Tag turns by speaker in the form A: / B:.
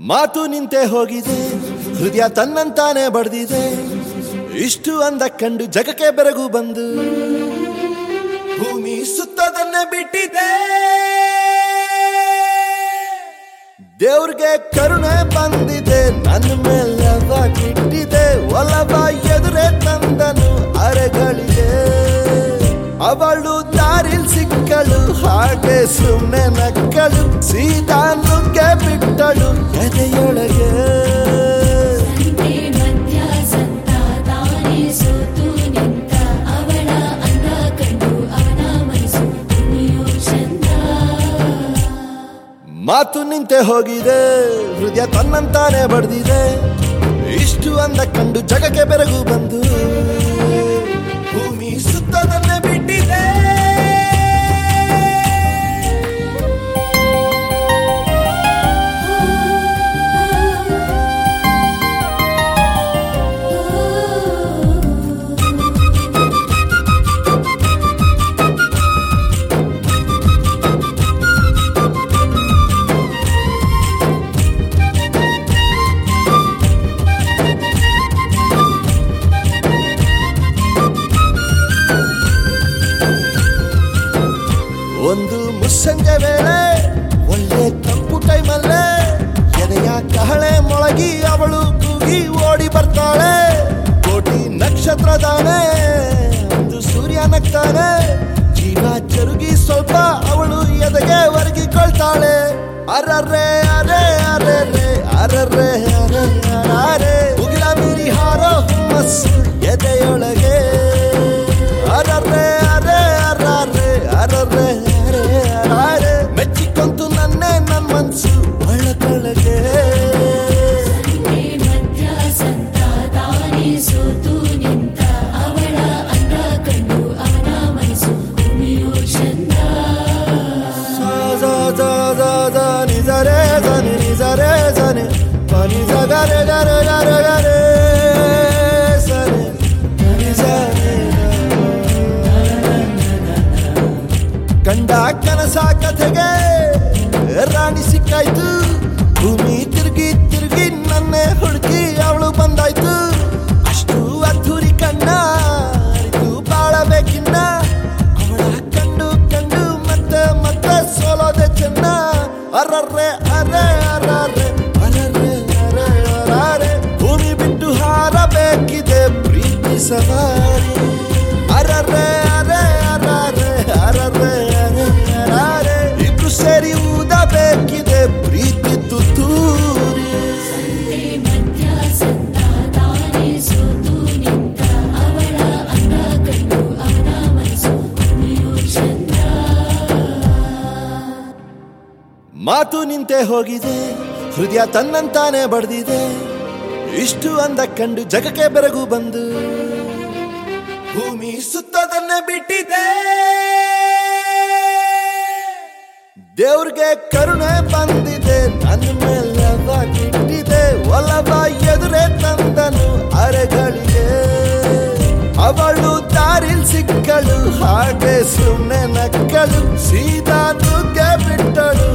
A: ಮಾತು ನಿಂತೆ ಹೋಗಿದೆ ಹೃದಯ ತನ್ನಂತಾನೆ ಬಡ್ದಿದೆ ಇಷ್ಟು ಅಂದ ಕಂಡು ಜಗಕ್ಕೆ ಬೆರಗು ಬಂದು ಭೂಮಿ ಸುತ್ತದನ್ನೇ ಬಿಟ್ಟಿದೆ ದೇವ್ರಿಗೆ ಕರುಣೆ ಬಂದಿದೆ ನನ್ನ ಮೇಲವ ಕಿಟ್ಟಿದೆ ಒಲವ ಎದುರೇ ತಂದನು ಅರೆಗಳಿಗೆ ಅವಳು ದಾರಿಲ್ ಸಿಕ್ಕಳು ಹಾಗೆ ಸುಮ್ಮನೆ ನಕ್ಕಳು ಸೀದಾ ನುಗ್ಗೆ ಬಿಟ್ಟಳು ಎದೆಯೊಳಗೆ
B: ಸಂತೆ ಮಧ್ಯ ಸಂತ ತಾನೇ ಸೋತು ನಿಂತ ಅವಳ ಅಂದ ಕಂಡು ಅವನ ಮನಸ್ಸು ಕುಣಿಯೋ ಚಂದ
A: ಮಾತು ನಿಂತೆ ಹೋಗಿದೆ ಹೃದಯ ತನ್ನಂತಾನೆ ಬಡ್ದಿದೆ ಇಷ್ಟು ಅಂದ ಕಂಡು ಜಗಕ್ಕೆ ಬೆರಗು ಬಂದು ಭೂಮಿ ಸುತ್ತದನ್ನೇ ಬಿಟ್ಟಿದೆ ಒಂದು ಮುಸ್ಸಂಜೆ ವೇಳೆ ಒಳ್ಳೆ ತಂಪು ಟೈಮಲ್ಲೇ ಎದೆಯ ಕಹಳೆ ಮೊಳಗಿ ಅವಳು ಕೂಗಿ ಓಡಿ ಬರ್ತಾಳೆ ಕೋಟಿ ನಕ್ಷತ್ರದಾನೆ ಒಂದು ಸೂರ್ಯ ನಗ್ತಾನೆ ಜೀವ ಜರುಗಿ ಸ್ವಲ್ಪ ಅವಳು ಎದೆಗೆ ಒರಗಿಕೊಳ್ತಾಳೆ ಅರರೆ ಅರೆ ಅರೆ ರೇ ಅರರೆ ಅರೆ ಅರೆ ಮುಗಿಲ ಮೀರಿ ಹಾರೋ ಹುಮ್ಮಸ್ಸು ಎದೆಯೊಳಗೆ ಅರರೆ ಅರೆ ಅರರೆ ಅರರೆ ಅರೆ ಅರೆ ಮೆಚ್ಚಿಕೊಂತು ನನ್ನೇ ನನ್ ಮನ್ಸು ಒಳಗೊಳಗೆ
B: ಸಂತೆ ಮಧ್ಯ ಸಂತ ತಾನೇ ಸೋತು ನಿಂತ ಅವಳ ಅಂದ ಕಂಡು ಅವನ ಮನಸ್ಸು ಕುಣಿಯೋ ಚಂದ
A: ಸ ಸ ಸ ಸ ನಿ ಸ ರೇ ಸ ನಿ ನಿ ಸ ರೇ ಸ ನಿ ಪ ನಿ ಸ ಗ ರೇ ಗ ರೇ ಗ ರೇ ಗ ರೇ ಸ ನಿ ಗ ನಿ ಸ ರೇ ಗ. ಕಂಡ ಕನಸ ಕಥೆಗೆ ರಾಣಿ ಸಿಕ್ಕಾಯ್ತು ಭೂಮಿ ತಿರುಗಿ ತಿರುಗಿ ನನ್ನೇ ಹುಡುಕಿ ಅವಳು ಬಂದಾಯ್ತು ಅಷ್ಟು ಅದ್ಧೂರಿ ಕಣ್ಣ ಅರಿತು ಬಾಳಬೇಕಿನ್ನ ಅವಳ ಕಂಡು ಕಂಡು ಮತ್ತೆ ಮತ್ತೆ ಸೋಲೋದೆ ಚೆನ್ನ ಅರರ್ರೆ ಅರೆ ಅರರೆ ಅರರೆ ಅರೆ ಅರರೆ ಭೂಮಿ ಬಿಟ್ಟು ಹಾರಬೇಕಿದೆ ಪ್ರೀತಿ ಸವಾರಿ ಅರರೆ ಅರೆ ಅರರೆ ಅರರೆ ಅರೆ ಅರರೆ ಇಬ್ರು ಸೇರಿ ಊದಬೇಕಿದೆ ಪ್ರೀತಿ ತುತ್ತೂರಿ
B: ಸಂತೆ ಮಧ್ಯ ಸಂತ ತಾನೇ ಸೋತು ನಿಂತ ಅವಳ ಅಂದ ಕಂಡು ಅವನ ಮನಸ್ಸು ಕುಣಿಯೋ ಚಂದ
A: ಮಾತು ನಿಂತೆ ಹೋಗಿದೆ ಹೃದಯ ತನ್ನಂತಾನೆ ಬಡ್ದಿದೆ ಇಷ್ಟು ಅಂದ ಕಂಡು ಜಗಕ್ಕೆ ಬೆರಗು ಬಂದು ಭೂಮಿ ಸುತ್ತದನ್ನೇ ಬಿಟ್ಟಿದೆ ದೇವ್ರಿಗೆ ಕರುಣೆ ಬಂದಿದೆ ನನ್ನ ಮೇಲವ ಕಿಟ್ಟಿದೆ ಒಲವ ಎದುರೇ ತಂದನು ಅರೆಗಳಿಗೆ ಅವಳು ದಾರಿಲ್ ಸಿಕ್ಕಳು ಹಾಗೆ ಸುಮ್ಮನೆ ನಕ್ಕಳು ಸೀದಾ ನುಗ್ಗೆ ಬಿಟ್ಟಳು